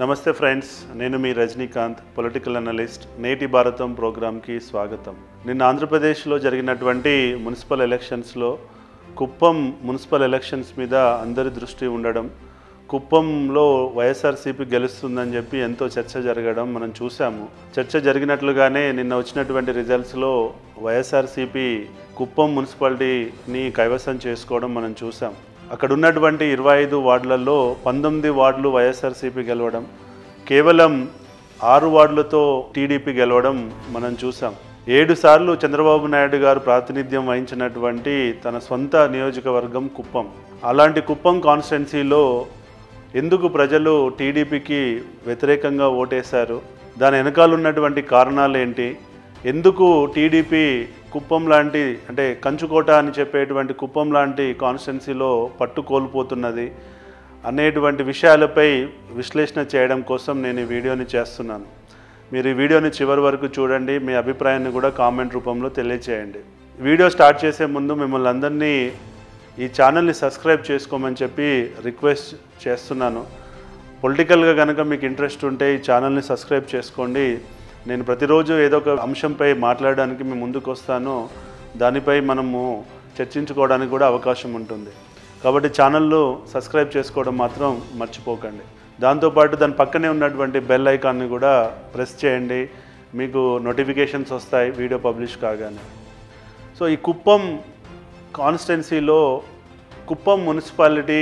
నమస్తే ఫ్రెండ్స్ నేను మీ Rajinikanth political analyst నేటి భారతం ప్రోగ్రాంకి స్వాగతం నిన్న ఆంధ్రప్రదేశ్లో జరిగినటువంటి మున్సిపల్ ఎలక్షన్స్లో కుప్పం మున్సిపల్ ఎలక్షన్స్ మీద అందరి దృష్టి ఉండడం కుప్పంలో వైఎస్ఆర్సీపీ గెలుస్తుందని చెప్పి ఎంతో చర్చ జరగడం మనం చూసాము చర్చ జరిగినట్లుగానే నిన్న వచ్చినటువంటి రిజల్ట్స్లో వైఎస్ఆర్సీపీ కుప్పం మున్సిపాలిటీని కైవసం చేసుకోవడం మనం చూసాం అక్కడ ఉన్నటువంటి ఇరవై ఐదు వార్డులలో పంతొమ్మిది వార్డులు వైఎస్ఆర్సీపీ గెలవడం కేవలం ఆరు వార్డులతో టీడీపీ గెలవడం మనం చూసాం ఏడు సార్లు చంద్రబాబు నాయుడు గారు ప్రాతినిధ్యం వహించినటువంటి తన సొంత నియోజకవర్గం కుప్పం అలాంటి కుప్పం కాన్స్టిట్యున్సీలో ఎందుకు ప్రజలు టీడీపీకి వ్యతిరేకంగా ఓటేశారు దాని వెనకాల ఉన్నటువంటి కారణాలు ఏంటి ఎందుకు టీడీపీ కుప్పం లాంటి అంటే కంచుకోట అని చెప్పేటువంటి కుప్పం లాంటి కాన్స్టిట్యున్సీలో పట్టు కోల్పోతున్నది అనేటువంటి విషయాలపై విశ్లేషణ చేయడం కోసం నేను ఈ వీడియోని చేస్తున్నాను మీరు ఈ వీడియోని చివరి వరకు చూడండి మీ అభిప్రాయాన్ని కూడా కామెంట్ రూపంలో తెలియచేయండి వీడియో స్టార్ట్ చేసే ముందు మిమ్మల్ని అందరినీ ఈ ఛానల్ని సబ్స్క్రైబ్ చేసుకోమని చెప్పి రిక్వెస్ట్ చేస్తున్నాను పొలిటికల్గా కనుక మీకు ఇంట్రెస్ట్ ఉంటే ఈ ఛానల్ని సబ్స్క్రైబ్ చేసుకోండి నేను ప్రతిరోజు ఏదో ఒక అంశంపై మాట్లాడడానికి మేము ముందుకు వస్తాను దానిపై మనము చర్చించుకోవడానికి కూడా అవకాశం ఉంటుంది కాబట్టి ఛానల్ను సబ్స్క్రైబ్ చేసుకోవడం మాత్రం మర్చిపోకండి దాంతోపాటు దాని పక్కనే ఉన్నటువంటి బెల్ ఐకాన్ని కూడా ప్రెస్ చేయండి మీకు నోటిఫికేషన్స్ వస్తాయి వీడియో పబ్లిష్ కాగానే సో ఈ కుప్పం కాన్స్టిట్యున్సీలో కుప్పం మున్సిపాలిటీ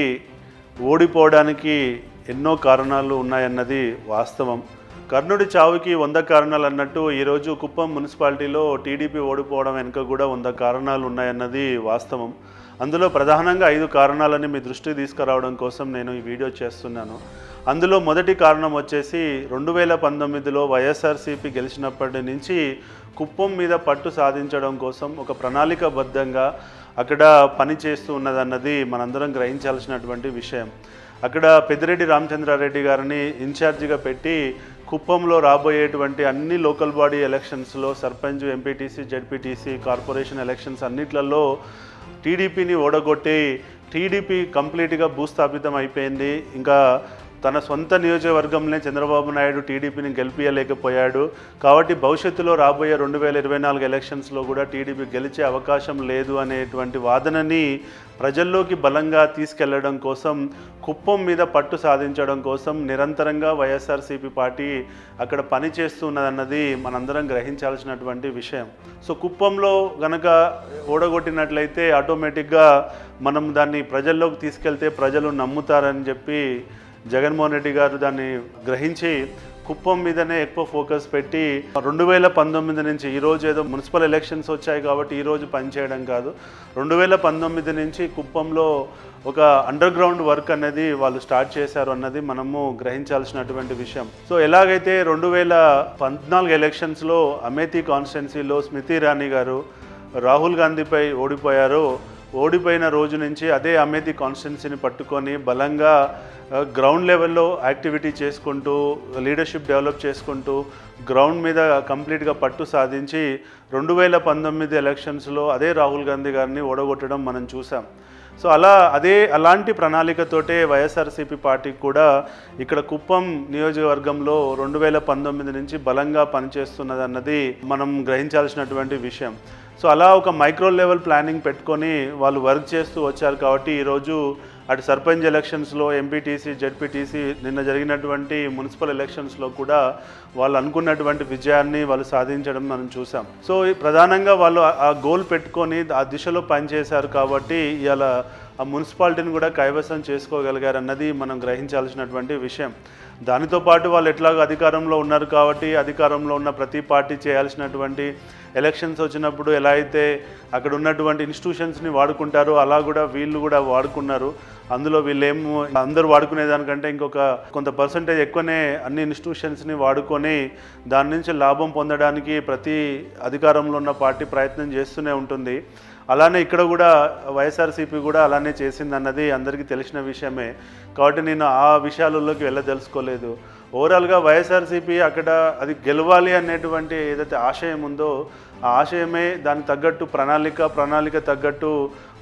ఓడిపోవడానికి ఎన్నో కారణాలు ఉన్నాయన్నది వాస్తవం కర్ణుడి చావుకి వంద కారణాలు అన్నట్టు ఈరోజు కుప్పం మున్సిపాలిటీలో టీడీపీ ఓడిపోవడం వెనుక కూడా వంద కారణాలు ఉన్నాయన్నది వాస్తవం అందులో ప్రధానంగా ఐదు కారణాలని మీ దృష్టికి తీసుకురావడం కోసం నేను ఈ వీడియో చేస్తున్నాను అందులో మొదటి కారణం వచ్చేసి రెండు వేల పంతొమ్మిదిలో వైఎస్ఆర్సీపీ గెలిచినప్పటి నుంచి కుప్పం మీద పట్టు సాధించడం కోసం ఒక ప్రణాళికబద్ధంగా అక్కడ పని చేస్తూ ఉన్నదన్నది మనందరం గ్రహించాల్సినటువంటి విషయం అక్కడ పెద్దిరెడ్డి రామచంద్రారెడ్డి గారిని ఇన్ఛార్జిగా పెట్టి కుప్పంలో రాబోయేటువంటి అన్ని లోకల్ బాడీ ఎలక్షన్స్లో sarpanch MPTC ZPTC corporation elections అన్నిట్లలో టీడీపీని ఓడగొట్టి టీడీపీ కంప్లీట్గా భూస్థాపితం అయిపోయింది ఇంకా తన సొంత నియోజకవర్గంలో చంద్రబాబు నాయుడు టీడీపీని గెలిపించలేకపోయాడు కాబట్టి భవిష్యత్తులో రాబోయే రెండు వేల ఇరవై నాలుగు ఎలక్షన్స్లో కూడా టీడీపీ గెలిచే అవకాశం లేదు అనేటువంటి వాదనని ప్రజల్లోకి బలంగా తీసుకెళ్లడం కోసం కుప్పం మీద పట్టు సాధించడం కోసం నిరంతరంగా వైఎస్ఆర్సీపీ పార్టీ అక్కడ పని చేస్తున్నదన్నది మనందరం గ్రహించాల్సినటువంటి విషయం సో కుప్పంలో గనక ఓడగొట్టినట్లయితే ఆటోమేటిక్గా మనం దాన్ని ప్రజల్లోకి తీసుకెళ్తే ప్రజలు నమ్ముతారని చెప్పి జగన్మోహన్ రెడ్డి గారు దాన్ని గ్రహించి కుప్పం మీదనే ఎక్కువ ఫోకస్ పెట్టి రెండు వేల పంతొమ్మిది నుంచి ఈరోజు ఏదో మున్సిపల్ ఎలక్షన్స్ వచ్చాయి కాబట్టి ఈరోజు పనిచేయడం కాదు రెండు వేల పంతొమ్మిది నుంచి కుప్పంలో ఒక అండర్ గ్రౌండ్ వర్క్ అనేది వాళ్ళు స్టార్ట్ చేశారు అన్నది మనము గ్రహించాల్సినటువంటి విషయం సో ఎలాగైతే రెండు వేల పద్నాలుగు ఎలక్షన్స్లో అమేథీ కాన్స్టిట్యున్సీలో స్మృతి ఇరానీ గారు రాహుల్ గాంధీపై ఓడిపోయారో ఓడిపోయిన రోజు నుంచి అదే అమేథీ కాన్స్టిట్యున్సీని పట్టుకొని బలంగా గ్రౌండ్ లెవెల్లో యాక్టివిటీ చేసుకుంటూ లీడర్షిప్ డెవలప్ చేసుకుంటూ గ్రౌండ్ మీద కంప్లీట్గా పట్టు సాధించి రెండు వేల పంతొమ్మిది ఎలక్షన్స్లో అదే రాహుల్ గాంధీ గారిని ఓడగొట్టడం మనం చూసాం సో అలా అదే అలాంటి ప్రణాళికతోటే వైఎస్ఆర్సీపీ పార్టీకి కూడా ఇక్కడ కుప్పం నియోజకవర్గంలో రెండు వేల పంతొమ్మిది నుంచి బలంగా పనిచేస్తున్నది అన్నది మనం గ్రహించాల్సినటువంటి విషయం సో అలా ఒక మైక్రో లెవెల్ ప్లానింగ్ పెట్టుకొని వాళ్ళు వర్క్ చేస్తూ వచ్చారు కాబట్టి ఈరోజు అటు సర్పంచ్ ఎలక్షన్స్లో ఎంపీటీసీ జెడ్పీటీసీ నిన్న జరిగినటువంటి మున్సిపల్ ఎలక్షన్స్లో కూడా వాళ్ళు అనుకున్నటువంటి విజయాన్ని వాళ్ళు సాధించడం మనం చూసాం సో ఈ ప్రధానంగా వాళ్ళు ఆ- ఆ గోల్ పెట్టుకొని ఆ దిశలో పనిచేశారు కాబట్టి ఇవాళ ఆ మున్సిపాలిటీని కూడా కైవసం చేసుకోగలిగారు అన్నది మనం గ్రహించాల్సినటువంటి విషయం దానితో పాటు వాళ్ళు ఎట్లాగో అధికారంలో ఉన్నారు కాబట్టి అధికారంలో ఉన్న ప్రతి పార్టీ చేయాల్సినటువంటి ఎలక్షన్స్ వచ్చినప్పుడు ఎలా అయితే అక్కడ ఉన్నటువంటి ఇన్స్టిట్యూషన్స్ని వాడుకుంటారో అలా కూడా వీళ్ళు కూడా వాడుకున్నారు అందులో వీళ్ళేమో అందరూ వాడుకునే దానికంటే ఇంకొక కొంత పర్సంటేజ్ ఎక్కువనే అన్ని ఇన్స్టిట్యూషన్స్ని వాడుకొని దాని నుంచి లాభం పొందడానికి ప్రతి అధికారంలో ఉన్న పార్టీ ప్రయత్నం చేస్తూనే ఉంటుంది అలానే ఇక్కడ కూడా వైఎస్ఆర్సీపీ కూడా అలానే చేసింది అన్నది అందరికీ తెలిసిన విషయమే కాబట్టి నేను ఆ విషయాలలోకి వెళ్ళదలుచుకోలేదు ఓవరాల్గా వైఎస్ఆర్సీపీ అక్కడ అది గెలవాలి అనేటువంటి ఏదైతే ఆశయం ఉందో ఆ ఆశయమే దానికి తగ్గట్టు ప్రణాళిక ప్రణాళిక తగ్గట్టు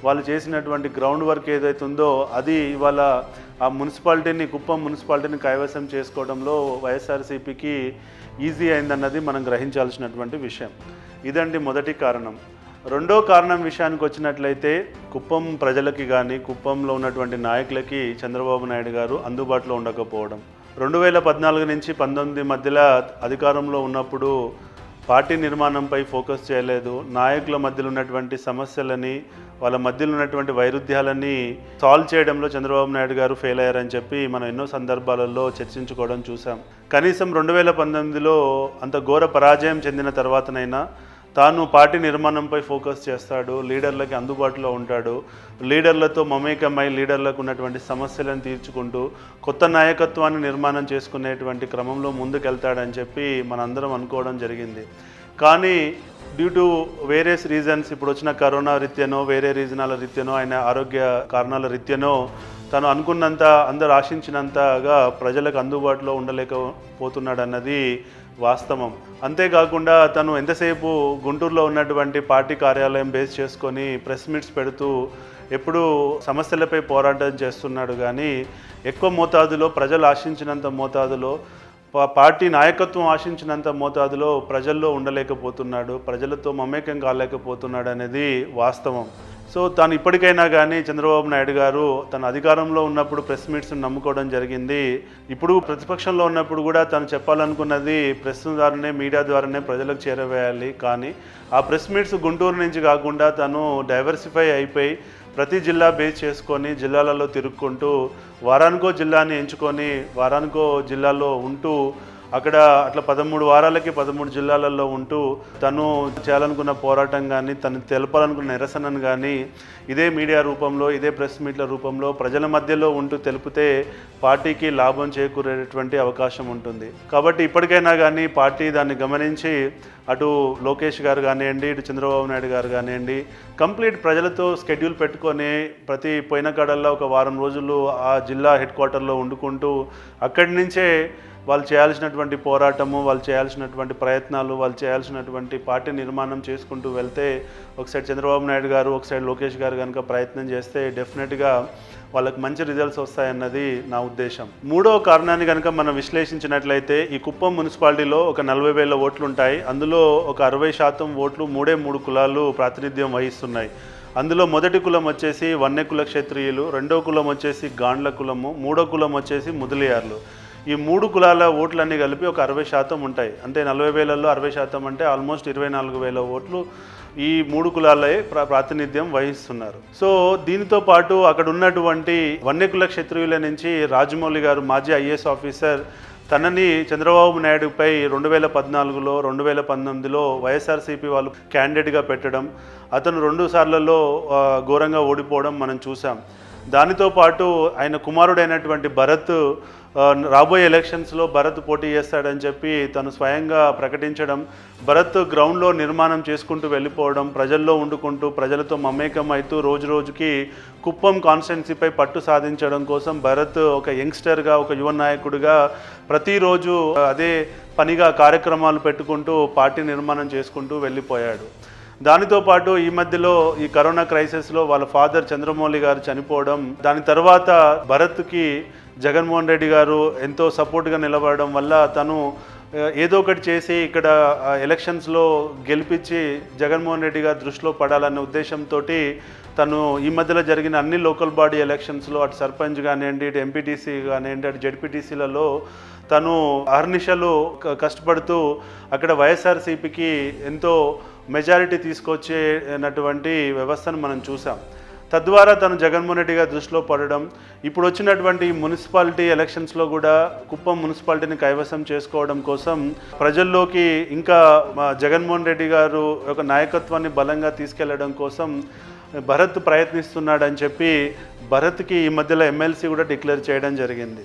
వాళ్ళు చేసినటువంటి గ్రౌండ్ వర్క్ ఏదైతే ఉందో అది ఇవాళ ఆ మున్సిపాలిటీని కుప్పం మున్సిపాలిటీని కైవసం చేసుకోవడంలో వైఎస్ఆర్సీపీకి ఈజీ అయిందన్నది మనం గ్రహించాల్సినటువంటి విషయం ఇదండి మొదటి కారణం రెండో కారణం విషయానికి వచ్చినట్లయితే కుప్పం ప్రజలకి కానీ కుప్పంలో ఉన్నటువంటి నాయకులకి చంద్రబాబు నాయుడు గారు అందుబాటులో ఉండకపోవడం రెండు వేల పద్నాలుగు నుంచి పంతొమ్మిది మధ్యలో అధికారంలో ఉన్నప్పుడు పార్టీ నిర్మాణంపై ఫోకస్ చేయలేదు నాయకుల మధ్యలో ఉన్నటువంటి సమస్యలని వాళ్ళ మధ్యలో ఉన్నటువంటి వైరుధ్యాలని సాల్వ్ చేయడంలో చంద్రబాబు నాయుడు గారు ఫెయిల్ అయ్యారని చెప్పి మనం ఎన్నో సందర్భాలలో చర్చించుకోవడం చూసాం కనీసం రెండు వేల పంతొమ్మిదిలో అంత ఘోర పరాజయం చెందిన తర్వాతనైనా తాను పార్టీ నిర్మాణంపై ఫోకస్ చేస్తాడు లీడర్లకి అందుబాటులో ఉంటాడు లీడర్లతో మమేకమై లీడర్లకు ఉన్నటువంటి సమస్యలను తీర్చుకుంటూ కొత్త నాయకత్వాన్ని నిర్మాణం చేసుకునేటువంటి క్రమంలో ముందుకెళ్తాడని చెప్పి మనందరం అనుకోవడం జరిగింది కానీ డ్యూ టు వేరియస్ రీజన్స్ ఇప్పుడు వచ్చిన కరోనా రీత్యనో వేరే రీజనాల రీత్యనో ఆయన ఆరోగ్య కారణాల రీత్యనో తను అనుకున్నంత అందరు ఆశించినంతగా ప్రజలకు అందుబాటులో ఉండలేకపోతున్నాడు అన్నది వాస్తవం అంతేకాకుండా తను ఎంతసేపు గుంటూరులో ఉన్నటువంటి పార్టీ కార్యాలయం బేస్ చేసుకొని ప్రెస్ మీట్స్ పెడుతూ ఎప్పుడూ సమస్యలపై పోరాటం చేస్తున్నాడు కానీ ఎక్కువ మోతాదులో ప్రజలు ఆశించినంత మోతాదులో పా- పార్టీ నాయకత్వం ఆశించినంత మోతాదులో ప్రజల్లో ఉండలేకపోతున్నాడు ప్రజలతో మమేకం కాలేకపోతున్నాడు అనేది వాస్తవం సో తాను ఇప్పటికైనా కానీ చంద్రబాబు నాయుడు గారు తన అధికారంలో ఉన్నప్పుడు ప్రెస్ మీట్స్ని నమ్ముకోవడం జరిగింది ఇప్పుడు ప్రతిపక్షంలో ఉన్నప్పుడు కూడా తను చెప్పాలనుకున్నది ప్రెస్ ద్వారానే మీడియా ద్వారానే ప్రజలకు చేరవేయాలి కానీ ఆ ప్రెస్ మీట్స్ గుంటూరు నుంచి కాకుండా తను డైవర్సిఫై అయిపోయి ప్రతి జిల్లా బేస్ చేసుకొని జిల్లాలలో తిరుక్కుంటూ వారానికో జిల్లాని ఎంచుకొని వారానికో జిల్లాలో ఉంటూ అక్కడ అట్లా పదమూడు వారాలకి పదమూడు జిల్లాలలో ఉంటూ తను చేయాలనుకున్న పోరాటం కానీ తను తెలపాలనుకున్న నిరసనను కానీ ఇదే మీడియా రూపంలో ఇదే ప్రెస్ మీట్ల రూపంలో ప్రజల మధ్యలో ఉంటూ తెలిపితే పార్టీకి లాభం చేకూరేటువంటి అవకాశం ఉంటుంది కాబట్టి ఇప్పటికైనా కానీ పార్టీ దాన్ని గమనించి అటు లోకేష్ గారు కానివ్వండి ఇటు చంద్రబాబు నాయుడు గారు కానివ్వండి కంప్లీట్ ప్రజలతో స్కెడ్యూల్ పెట్టుకొని ప్రతి పోయిన కాడల్లో ఒక వారం రోజులు ఆ జిల్లా హెడ్ క్వార్టర్లో వండుకుంటూ అక్కడి నుంచే వాళ్ళు చేయాల్సినటువంటి పోరాటము వాళ్ళు చేయాల్సినటువంటి ప్రయత్నాలు వాళ్ళు చేయాల్సినటువంటి పార్టీ నిర్మాణం చేసుకుంటూ వెళ్తే ఒక సైడ్ చంద్రబాబు నాయుడు గారు ఒక సైడ్ లోకేష్ గారు కనుక ప్రయత్నం చేస్తే డెఫినెట్గా వాళ్ళకి మంచి రిజల్ట్స్ వస్తాయన్నది నా ఉద్దేశం మూడో కారణాన్ని కనుక మనం విశ్లేషించినట్లయితే ఈ కుప్పం మున్సిపాలిటీలో ఒక నలభై వేల ఓట్లు ఉంటాయి అందులో ఒక అరవై శాతం ఓట్లు మూడే మూడు కులాలు ప్రాతినిధ్యం వహిస్తున్నాయి అందులో మొదటి కులం వచ్చేసి వన్య కుల క్షత్రియులు రెండో కులం వచ్చేసి గాండ్ల కులము మూడో కులం వచ్చేసి ముదలియార్లు ఈ మూడు కులాల ఓట్లన్నీ కలిపి ఒక అరవై శాతం ఉంటాయి అంటే నలభై వేలలో అరవై శాతం అంటే ఆల్మోస్ట్ ఇరవై నాలుగు వేల ఓట్లు ఈ మూడు కులాలే ప్రా ప్రాతినిధ్యం వహిస్తున్నారు సో దీనితో పాటు అక్కడ ఉన్నటువంటి వన్యకుల క్షత్రియుల నుంచి రాజమౌళి గారు మాజీ ఐఏఎస్ ఆఫీసర్ తనని చంద్రబాబు నాయుడుపై రెండు వేల పద్నాలుగులో రెండు వేల పంతొమ్మిదిలో వైఎస్ఆర్సీపీ వాళ్ళు క్యాండిడేట్గా పెట్టడం అతను రెండు సార్లలో ఆ, ఘోరంగా ఓడిపోవడం మనం చూసాం దానితో పాటు ఆయన కుమారుడైనటువంటి భరత్ ఆ, రాబోయే ఎలక్షన్స్లో భరత్ పోటీ చేస్తాడని చెప్పి తను స్వయంగా ప్రకటించడం భరత్ గ్రౌండ్లో నిర్మాణం చేసుకుంటూ వెళ్ళిపోవడం ప్రజల్లో వండుకుంటూ ప్రజలతో మమేకం అవుతూ రోజు రోజుకి కుప్పం కాన్స్టిట్యున్సీపై పట్టు సాధించడం కోసం భరత్ ఒక యంగ్స్టర్గా ఒక యువ నాయకుడిగా ప్రతిరోజు అదే పనిగా కార్యక్రమాలు పెట్టుకుంటూ పార్టీ నిర్మాణం చేసుకుంటూ వెళ్ళిపోయాడు దానితో పాటు ఈ మధ్యలో ఈ కరోనా క్రైసిస్లో వాళ్ళ ఫాదర్ చంద్రమౌళి గారు చనిపోవడం దాని తర్వాత భరత్కి జగన్మోహన్ రెడ్డి గారు ఎంతో సపోర్ట్గా నిలబడడం వల్ల తను ఆ, ఏదో ఒకటి చేసి ఇక్కడ ఆ, ఎలక్షన్స్లో గెలిపించి జగన్మోహన్ రెడ్డి గారి దృష్టిలో పడాలన్న ఉద్దేశంతో తను ఈ మధ్యలో జరిగిన అన్ని లోకల్ బాడీ ఎలక్షన్స్లో అటు సర్పంచ్ కానివ్వండి ఇటు ఎంపీటీసీ కానివ్వండి అటు జడ్పీటీసీలలో తను అహర్నిశలు క- కష్టపడుతూ అక్కడ వైఎస్ఆర్సీపీకి ఎంతో మెజారిటీ తీసుకొచ్చేనటువంటి వ్యవస్థను మనం చూసాం తద్వారా తను జగన్మోహన్ రెడ్డి గారి దృష్టిలో పడడం ఇప్పుడు వచ్చినటువంటి ఈ మున్సిపాలిటీ ఎలక్షన్స్లో కూడా కుప్పం మున్సిపాలిటీని కైవసం చేసుకోవడం కోసం ప్రజల్లోకి ఇంకా మా జగన్మోహన్ రెడ్డి గారు ఒక నాయకత్వాన్ని బలంగా తీసుకెళ్లడం కోసం భరత్ ప్రయత్నిస్తున్నాడని చెప్పి భరత్కి ఈ మధ్యలో ఎమ్మెల్సీ కూడా డిక్లేర్ చేయడం జరిగింది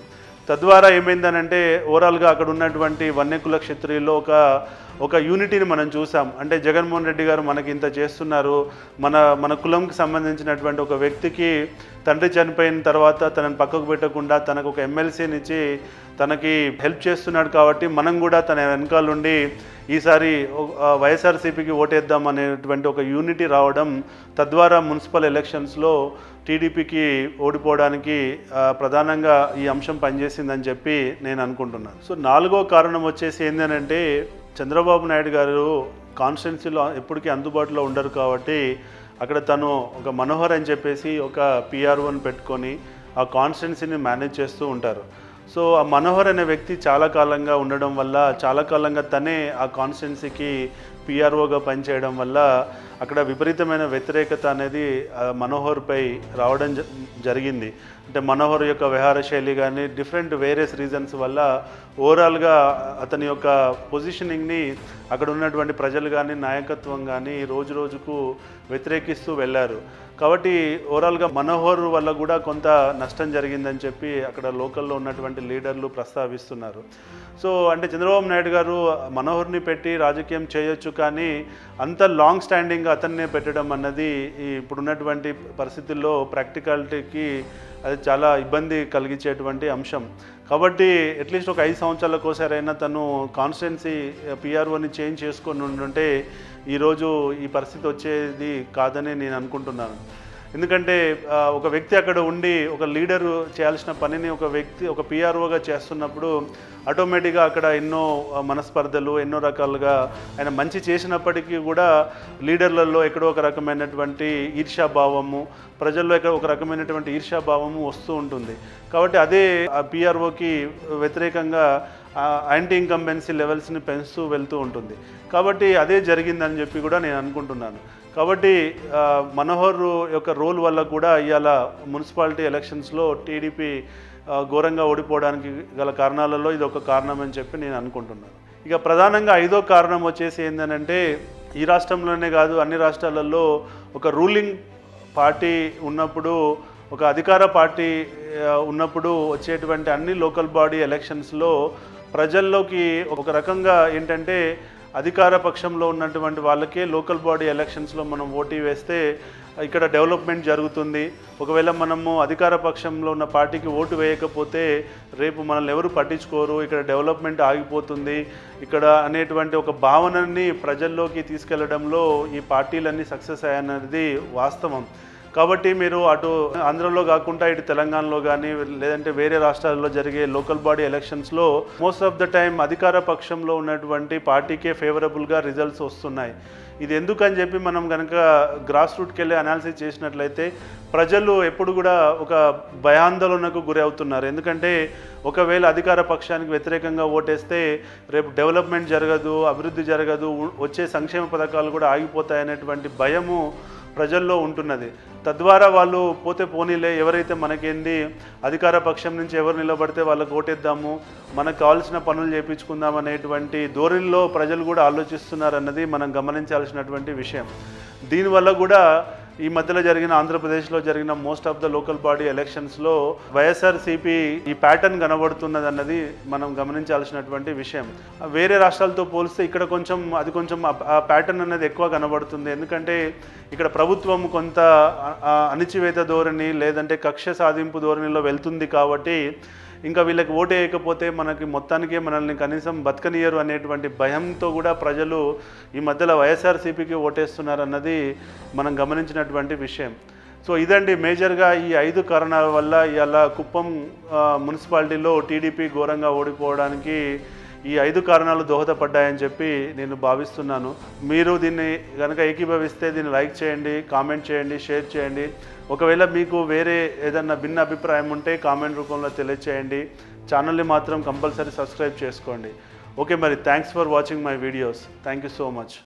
తద్వారా ఏమైందనంటే ఓవరాల్గా అక్కడ ఉన్నటువంటి వన్యకుల క్షత్రియుల్లో ఒక ఒక యూనిటీని మనం చూసాం అంటే జగన్మోహన్ రెడ్డి గారు మనకి ఇంత చేస్తున్నారు మన మన కులంకి సంబంధించినటువంటి ఒక వ్యక్తికి తండ్రి చనిపోయిన తర్వాత తనని పక్కకు పెట్టకుండా తనకు ఒక ఎమ్మెల్సీని ఇచ్చి తనకి హెల్ప్ చేస్తున్నాడు కాబట్టి మనం కూడా తన వెనకాలండి ఈసారి వైఎస్ఆర్సీపీకి ఓటేద్దాం అనేటువంటి ఒక యూనిటీ రావడం తద్వారా మున్సిపల్ ఎలక్షన్స్లో టీడీపీకి ఓడిపోవడానికి ఆ, ప్రధానంగా ఈ అంశం పనిచేసిందని చెప్పి నేను అనుకుంటున్నాను సో నాలుగో కారణం వచ్చేసి ఏంటంటే చంద్రబాబు నాయుడు గారు కాన్స్టిట్యున్సీలో ఎప్పటికీ అందుబాటులో ఉండరు కాబట్టి అక్కడ తను ఒక మనోహర్ అని చెప్పేసి ఒక పిఆర్ఓని పెట్టుకొని ఆ కాన్స్టిట్యున్సీని మేనేజ్ చేస్తూ ఉంటారు సో ఆ మనోహర్ అనే వ్యక్తి చాలా కాలంగా ఉండడం వల్ల చాలా కాలంగా తనే ఆ కాన్స్టిట్యున్సీకి పిఆర్ఓగా పనిచేయడం వల్ల అక్కడ విపరీతమైన వ్యతిరేకత అనేది ఆ మనోహర్పై రావడం జ- జరిగింది అంటే మనోహర్ యొక్క వ్యవహార శైలి కానీ డిఫరెంట్ వేరియస్ రీజన్స్ వల్ల ఓవరాల్గా అతని యొక్క పొజిషనింగ్ని అక్కడ ఉన్నటువంటి ప్రజలు కానీ నాయకత్వం కానీ రోజు రోజుకు వ్యతిరేకిస్తూ వెళ్ళారు కాబట్టి ఓవరాల్గా మనోహర్ వల్ల కూడా కొంత నష్టం జరిగిందని చెప్పి అక్కడ లోకల్లో ఉన్నటువంటి లీడర్లు ప్రస్తావిస్తున్నారు సో అంటే చంద్రబాబు నాయుడు గారు మనోహర్ని పెట్టి రాజకీయం చేయొచ్చు కానీ అంత లాంగ్ స్టాండింగ్ అతన్నే పెట్టడం అన్నది ఈ ఇప్పుడున్నటువంటి పరిస్థితుల్లో ప్రాక్టికాలిటీకి అది చాలా ఇబ్బంది కలిగించేటువంటి అంశం కాబట్టి అట్లీస్ట్ ఒక ఐదు సంవత్సరాలకోసారైనా తను కాన్స్టిట్యున్సీ పిఆర్ఓని చేంజ్ చేసుకొని ఉండుంటే ఈరోజు ఈ పరిస్థితి వచ్చేది కాదని నేను అనుకుంటున్నాను ఎందుకంటే ఆ, ఒక వ్యక్తి అక్కడ ఉండి ఒక లీడరు చేయాల్సిన పనిని ఒక వ్యక్తి ఒక పిఆర్ఓగా చేస్తున్నప్పుడు ఆటోమేటిక్గా అక్కడ ఎన్నో ఆ, మనస్పర్ధలు ఎన్నో రకాలుగా ఆయన మంచి చేసినప్పటికీ కూడా లీడర్లలో ఎక్కడో ఒక రకమైనటువంటి ఈర్ష్యాభావము ప్రజల్లో ఎక్కడ ఒక రకమైనటువంటి ఈర్ష్యాభావము వస్తూ ఉంటుంది కాబట్టి అదే ఆ పిఆర్ఓకి వ్యతిరేకంగా యాంటీ ఇన్కంబెన్సీ లెవెల్స్ని పెంచుతూ వెళ్తూ ఉంటుంది కాబట్టి అదే జరిగిందని చెప్పి కూడా నేను అనుకుంటున్నాను కాబట్టి ఆ, మనోహర్ యొక్క రోల్ వల్ల కూడా ఇవాళ మున్సిపాలిటీ ఎలక్షన్స్లో టీడీపీ ఆ, ఘోరంగా ఓడిపోవడానికి గల కారణాలలో ఇది ఒక కారణం అని చెప్పి నేను అనుకుంటున్నాను ఇక ప్రధానంగా ఐదో కారణం వచ్చేసి ఏంటంటే ఈ రాష్ట్రంలోనే కాదు అన్ని రాష్ట్రాలలో ఒక రూలింగ్ పార్టీ ఉన్నప్పుడు ఒక అధికార పార్టీ ఆ, ఉన్నప్పుడు వచ్చేటువంటి అన్ని లోకల్ బాడీ ఎలక్షన్స్లో ప్రజల్లోకి ఒక రకంగా ఏంటంటే అధికార పక్షంలో ఉన్నటువంటి వాళ్ళకే లోకల్ బాడీ ఎలక్షన్స్లో మనం ఓటీ వేస్తే ఇక్కడ డెవలప్మెంట్ జరుగుతుంది ఒకవేళ మనము అధికార పక్షంలో ఉన్న పార్టీకి ఓటు వేయకపోతే రేపు మనల్ని ఎవరు పట్టించుకోరు ఇక్కడ డెవలప్మెంట్ ఆగిపోతుంది ఇక్కడ అనేటువంటి ఒక భావనని ప్రజల్లోకి తీసుకెళ్లడంలో ఈ పార్టీలన్నీ సక్సెస్ అయ్యాయన్నది వాస్తవం కాబట్టి మీరు అటు ఆంధ్రలో కాకుండా ఇటు తెలంగాణలో కానీ లేదంటే వేరే రాష్ట్రాల్లో జరిగే లోకల్ బాడీ ఎలక్షన్స్లో మోస్ట్ ఆఫ్ ద టైం అధికార పక్షంలో ఉన్నటువంటి పార్టీకే ఫేవరబుల్గా రిజల్ట్స్ వస్తున్నాయి ఇది ఎందుకని చెప్పి మనం కనుక గ్రాస్ రూట్కి వెళ్ళి అనాలిసిస్ చేసినట్లయితే ప్రజలు ఎప్పుడు కూడా ఒక భయాందోళనకు గురి అవుతున్నారు ఎందుకంటే ఒకవేళ అధికార పక్షానికి వ్యతిరేకంగా ఓటేస్తే రేపు డెవలప్మెంట్ జరగదు అభివృద్ధి జరగదు ఉ- వచ్చే సంక్షేమ పథకాలు కూడా ఆగిపోతాయనేటువంటి భయము ప్రజల్లో ఉంటున్నది తద్వారా వాళ్ళు పోతే పోనీలే ఎవరైతే మనకేంది అధికార పక్షం నుంచి ఎవరు నిలబడితే వాళ్ళకి ఓటేద్దాము మనకు కావాల్సిన పనులు చేయించుకుందాం అనేటువంటి ధోరణిలో ప్రజలు కూడా ఆలోచిస్తున్నారన్నది మనం గమనించాల్సినటువంటి విషయం దీనివల్ల కూడా ఈ మధ్యలో జరిగిన ఆంధ్రప్రదేశ్లో జరిగిన most of the local body ఎలక్షన్స్లో వైఎస్ఆర్సీపీ ఈ ప్యాటర్న్ కనబడుతున్నది అన్నది మనం గమనించాల్సినటువంటి విషయం వేరే రాష్ట్రాలతో పోలిస్తే ఇక్కడ కొంచెం అది కొంచెం ఆ- ఆ ప్యాటర్న్ అనేది ఎక్కువ కనబడుతుంది ఎందుకంటే ఇక్కడ ప్రభుత్వం కొంత ఆ- ఆ అణిచివేత ధోరణి లేదంటే కక్ష సాధింపు ధోరణిలో వెళ్తుంది కాబట్టి ఇంకా వీళ్ళకి ఓటు వేయకపోతే మనకి మొత్తానికే మనల్ని కనీసం బతకనియరు అనేటువంటి భయంతో కూడా ప్రజలు ఈ మధ్యలో వైఎస్ఆర్సీపీకి ఓటేస్తున్నారు అన్నది మనం గమనించినటువంటి విషయం సో ఇదండి మేజర్గా ఈ ఐదు కారణాల వల్ల ఇవాళ కుప్పం ఆ, మున్సిపాలిటీలో టీడీపీ ఘోరంగా ఓడిపోవడానికి ఈ ఐదు కారణాలు దోహదపడ్డాయని చెప్పి నేను భావిస్తున్నాను మీరు దీన్ని కనుక ఏకీభవిస్తే దీన్ని లైక్ చేయండి కామెంట్ చేయండి షేర్ చేయండి ఒకవేళ మీకు వేరే ఏదన్నా భిన్న అభిప్రాయం ఉంటే కామెంట్ రూపంలో తెలియచేయండి ఛానల్ని మాత్రం కంపల్సరీ సబ్స్క్రైబ్ చేసుకోండి ఓకే మరి thanks for watching my videos thank you so much